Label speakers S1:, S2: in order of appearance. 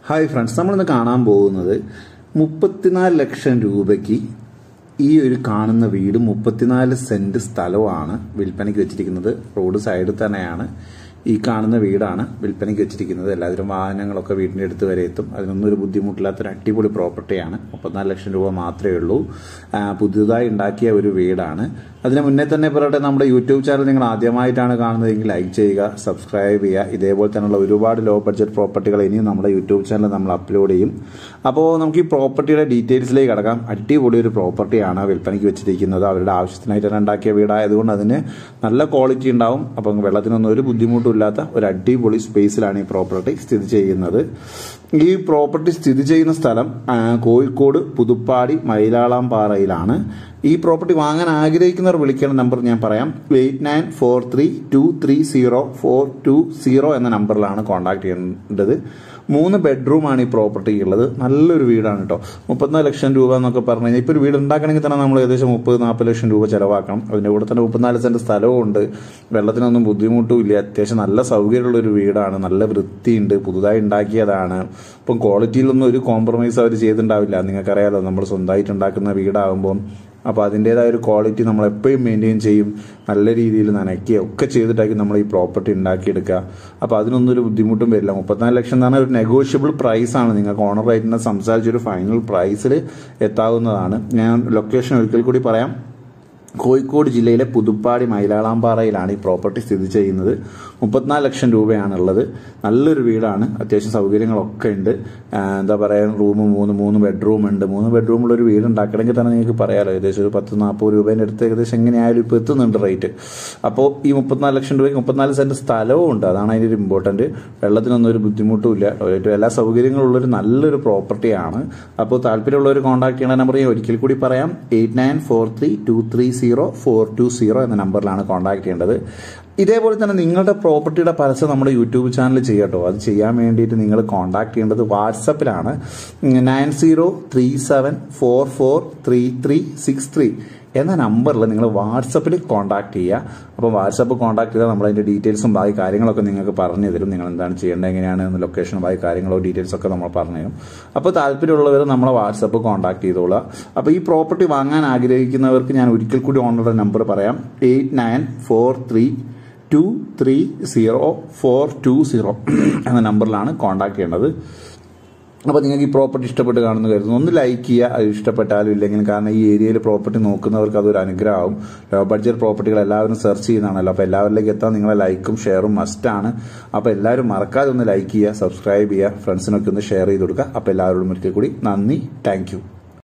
S1: hi friends നമ്മളിന്ന് കാണാൻ പോകുന്നത് മുപ്പത്തിനാല് ലക്ഷം രൂപയ്ക്ക് ഈ ഒരു കാണുന്ന വീട് മുപ്പത്തിനാല് സെന്റ് സ്ഥലമാണ് വിൽപ്പനയ്ക്ക് വെച്ചിരിക്കുന്നത് റോഡ് സൈഡിൽ തന്നെയാണ് ഈ കാണുന്ന വീടാണ് വിൽപ്പനയ്ക്ക് വെച്ചിരിക്കുന്നത് എല്ലാവരും വാഹനങ്ങളൊക്കെ വീടിൻ്റെ അടുത്ത് വരെ എത്തും അതിനൊന്നും ഒരു ബുദ്ധിമുട്ടില്ലാത്തൊരു അടിപൊളി പ്രോപ്പർട്ടിയാണ് മുപ്പത്തിനാല് ലക്ഷം രൂപ മാത്രമേ ഉള്ളൂ ആ, പുതുതായി ഉണ്ടാക്കിയ ഒരു വീടാണ് അതിന് മുന്നേ തന്നെ പറയട്ടെ നമ്മുടെ യൂട്യൂബ് ചാനൽ നിങ്ങൾ ആദ്യമായിട്ടാണ് കാണുന്നതെങ്കിൽ ലൈക്ക് ചെയ്യുക സബ്സ്ക്രൈബ് ചെയ്യുക ഇതേപോലെ തന്നെയുള്ള ഒരുപാട് ലോ ബഡ്ജറ്റ് പ്രോപ്പർട്ടികൾ ഇനിയും നമ്മുടെ യൂട്യൂബ് ചാനൽ നമ്മൾ അപ്ലോഡ് ചെയ്യും അപ്പോൾ നമുക്ക് ഈ പ്രോപ്പർട്ടിയുടെ ഡീറ്റെയിൽസിലേക്ക് കടക്കാം അടിപൊളി ഒരു പ്രോപ്പർട്ടിയാണ് വിൽപ്പനയ്ക്ക് വെച്ചിരിക്കുന്നത് അവരുടെ ആവശ്യത്തിനായിട്ട് തന്നെ ഉണ്ടാക്കിയ വീടായതുകൊണ്ട് അതിന് നല്ല ക്വാളിറ്റി ഉണ്ടാവും അപ്പം വെള്ളത്തിനൊന്നും ഒരു ബുദ്ധിമുട്ടും ഇല്ലാത്ത ഒരു അടിപൊളി സ്പേസിലാണ് ഈ പ്രോപ്പർട്ടി സ്ഥിതി ചെയ്യുന്നത് ഈ പ്രോപ്പർട്ടി സ്ഥിതി ചെയ്യുന്ന സ്ഥലം ആ, കോഴിക്കോട് പുതുപ്പാടി മയിലാളാംപാറയിലാണ് ഈ പ്രോപ്പർട്ടി വാങ്ങാൻ ആഗ്രഹിക്കുന്നവർ വിളിക്കേണ്ട നമ്പർ ഞാൻ പറയാം eight nine four three two three zero four two zero എന്ന നമ്പറിലാണ് കോൺടാക്ട് ചെയ്യേണ്ടത് മൂന്ന് ബെഡ്റൂമാണ് ഈ പ്രോപ്പർട്ടി ഉള്ളത് നല്ലൊരു വീടാണ് കേട്ടോ മുപ്പത്തിനാല് ലക്ഷം രൂപ എന്നൊക്കെ പറഞ്ഞു കഴിഞ്ഞാൽ ഇപ്പോൾ ഒരു വീട് ഉണ്ടാക്കണമെങ്കിൽ തന്നെ നമ്മൾ ഏകദേശം മുപ്പത് നാൽപ്പത് ലക്ഷം രൂപ ചിലവാക്കണം അതിൻ്റെ കൂടെ തന്നെ മുപ്പത്തിനാല് സെൻറ്റ് സ്ഥലവും ഉണ്ട് വെള്ളത്തിനൊന്നും ബുദ്ധിമുട്ടും ഇല്ല അത്യാവശ്യം നല്ല സൗകര്യമുള്ള ഒരു വീടാണ് നല്ല വൃത്തിയുണ്ട് പുതുതായി ഉണ്ടാക്കിയതാണ് ഇപ്പം ക്വാളിറ്റിയിലൊന്നും ഒരു കോംപ്രമൈസ് അവർ ചെയ്തിട്ടുണ്ടാവില്ല നിങ്ങൾക്കറിയാലോ നമ്മൾ സ്വന്തമായിട്ട് ഉണ്ടാക്കുന്ന വീടാകുമ്പോൾ അപ്പോൾ അതിൻ്റെതായ ഒരു ക്വാളിറ്റി നമ്മൾ എപ്പോഴും മെയിൻറ്റെയിൻ ചെയ്യും നല്ല രീതിയിൽ നനയ്ക്കുക ഒക്കെ ചെയ്തിട്ടായിരിക്കും നമ്മൾ ഈ പ്രോപ്പർട്ടി ഉണ്ടാക്കിയെടുക്കുക അപ്പോൾ അതിനൊന്നും ഒരു ബുദ്ധിമുട്ടും വരില്ല മുപ്പത്തിനാല് ലക്ഷം എന്ന് പറഞ്ഞാൽ ഒരു നെഗോഷ്യബിൾ പ്രൈസ് ആണ് നിങ്ങൾക്ക് ഓണറായിട്ട് സംസാരിച്ചൊരു ഫൈനൽ പ്രൈസിൽ എത്താവുന്നതാണ് ഞാൻ ലൊക്കേഷൻ ഒരിക്കൽ കൂടി പറയാം കോഴിക്കോട് ജില്ലയിലെ പുതുപ്പാടി മയിലാളാംപാറയിലാണ് ഈ പ്രോപ്പർട്ടി സ്ഥിതി ചെയ്യുന്നത് മുപ്പത്തിനാല് ലക്ഷം രൂപയാണുള്ളത് നല്ലൊരു വീടാണ് അത്യാവശ്യം സൗകര്യങ്ങളൊക്കെ ഉണ്ട് ആ, എന്താ പറയുക റൂം മൂന്ന് മൂന്ന് ബെഡ്റൂം ഉണ്ട് മൂന്ന് ബെഡ്റൂമുള്ള ഒരു വീട് ഉണ്ടാക്കണമെങ്കിൽ തന്നെ നിങ്ങൾക്ക് പറയാമല്ലോ ഏകദേശം ഒരു പത്ത് നാൽപ്പത് രൂപേൻ്റെ അടുത്ത് ഏകദേശം എങ്ങനെയായാലും ഇപ്പോൾ എത്തുന്നുണ്ട് റേറ്റ് അപ്പോൾ ഈ മുപ്പത്തിനാല് ലക്ഷം രൂപയ്ക്ക് മുപ്പത്തിനാല് സെൻറ്റ് സ്ഥലവും ഉണ്ട് അതാണ് അതിൻ്റെ ഒരു ഇമ്പോർട്ടൻറ്റ് വെള്ളത്തിനൊന്നും ഒരു ബുദ്ധിമുട്ടും ഇല്ല ടോയ്ലറ്റും എല്ലാ സൗകര്യങ്ങളും ഉള്ളൊരു നല്ലൊരു പ്രോപ്പർട്ടിയാണ് അപ്പോൾ താല്പര്യമുള്ളവർ കോൺടാക്ട് ചെയ്യണ നമ്പർ ഞാൻ ഒരിക്കൽ കൂടി പറയാം eight nine four three two three zero four two zero എന്ന നമ്പറിലാണ് കോൺടാക്ട് ചെയ്യേണ്ടത് ഇതേപോലെ തന്നെ നിങ്ങളുടെ പ്രോപ്പർട്ടിയുടെ പരസ്യം നമ്മുടെ യൂട്യൂബ് ചാനൽ ചെയ്യട്ടോ അത് ചെയ്യാൻ വേണ്ടിയിട്ട് നിങ്ങൾ കോൺടാക്ട് ചെയ്യേണ്ടത് വാട്സപ്പിലാണ് nine zero three seven four four three three six three എന്ന നമ്പറിൽ നിങ്ങൾ വാട്സപ്പിൽ കോൺടാക്ട് ചെയ്യുക അപ്പോൾ വാട്സപ്പ് കോൺടാക്ട് ചെയ്താൽ നമ്മൾ അതിൻ്റെ ഡീറ്റെയിൽസും ബാക്കി കാര്യങ്ങളൊക്കെ നിങ്ങൾക്ക് പറഞ്ഞു തരും നിങ്ങൾ എന്താണ് ചെയ്യേണ്ടത് എങ്ങനെയാണ് ലൊക്കേഷനും ബാക്കി കാര്യങ്ങളോ ഡീറ്റെയിൽസ് ഒക്കെ നമ്മൾ പറഞ്ഞു തരും അപ്പോൾ താല്പര്യമുള്ളവർ നമ്മളെ വാട്സപ്പ് കോൺടാക്ട് ചെയ്തോളുക അപ്പോൾ ഈ പ്രോപ്പർട്ടി വാങ്ങാൻ ആഗ്രഹിക്കുന്നവർക്ക് ഞാൻ ഒരിക്കൽ കൂടി ഓണറുടെ നമ്പർ പറയാം eight nine four three two three zero four two zero എന്ന നമ്പറിലാണ് കോൺടാക്ട് ചെയ്യേണ്ടത് അപ്പോൾ നിങ്ങൾക്ക് ഈ പ്രോപ്പർട്ടി ഇഷ്ടപ്പെട്ട് കാണുന്ന കരുതുന്നു ഒന്ന് ലൈക്ക് ചെയ്യുക അത് ഇഷ്ടപ്പെട്ടാലും ഇല്ലെങ്കിലും കാരണം ഈ ഏരിയയിൽ പ്രോപ്പർട്ടി നോക്കുന്നവർക്ക് അതൊരു അനുഗ്രഹമാവും ലോ ബഡ്ജറ്റ് പ്രോപ്പർട്ടികൾ എല്ലാവരും സെർച്ച് ചെയ്യുന്നതാണല്ലോ അപ്പോൾ എല്ലാവരിലേക്ക് എത്താൻ നിങ്ങളെ ലൈക്കും ഷെയറും മസ്റ്റാണ് അപ്പോൾ എല്ലാവരും മറക്കാതെ ഒന്ന് ലൈക്ക് ചെയ്യുക സബ്സ്ക്രൈബ് ചെയ്യുക ഫ്രണ്ട്സിനൊക്കെ ഒന്ന് ഷെയർ ചെയ്ത് കൊടുക്കുക അപ്പോൾ എല്ലാവരോടും ഒരിക്കൽ കൂടി നന്ദി താങ്ക്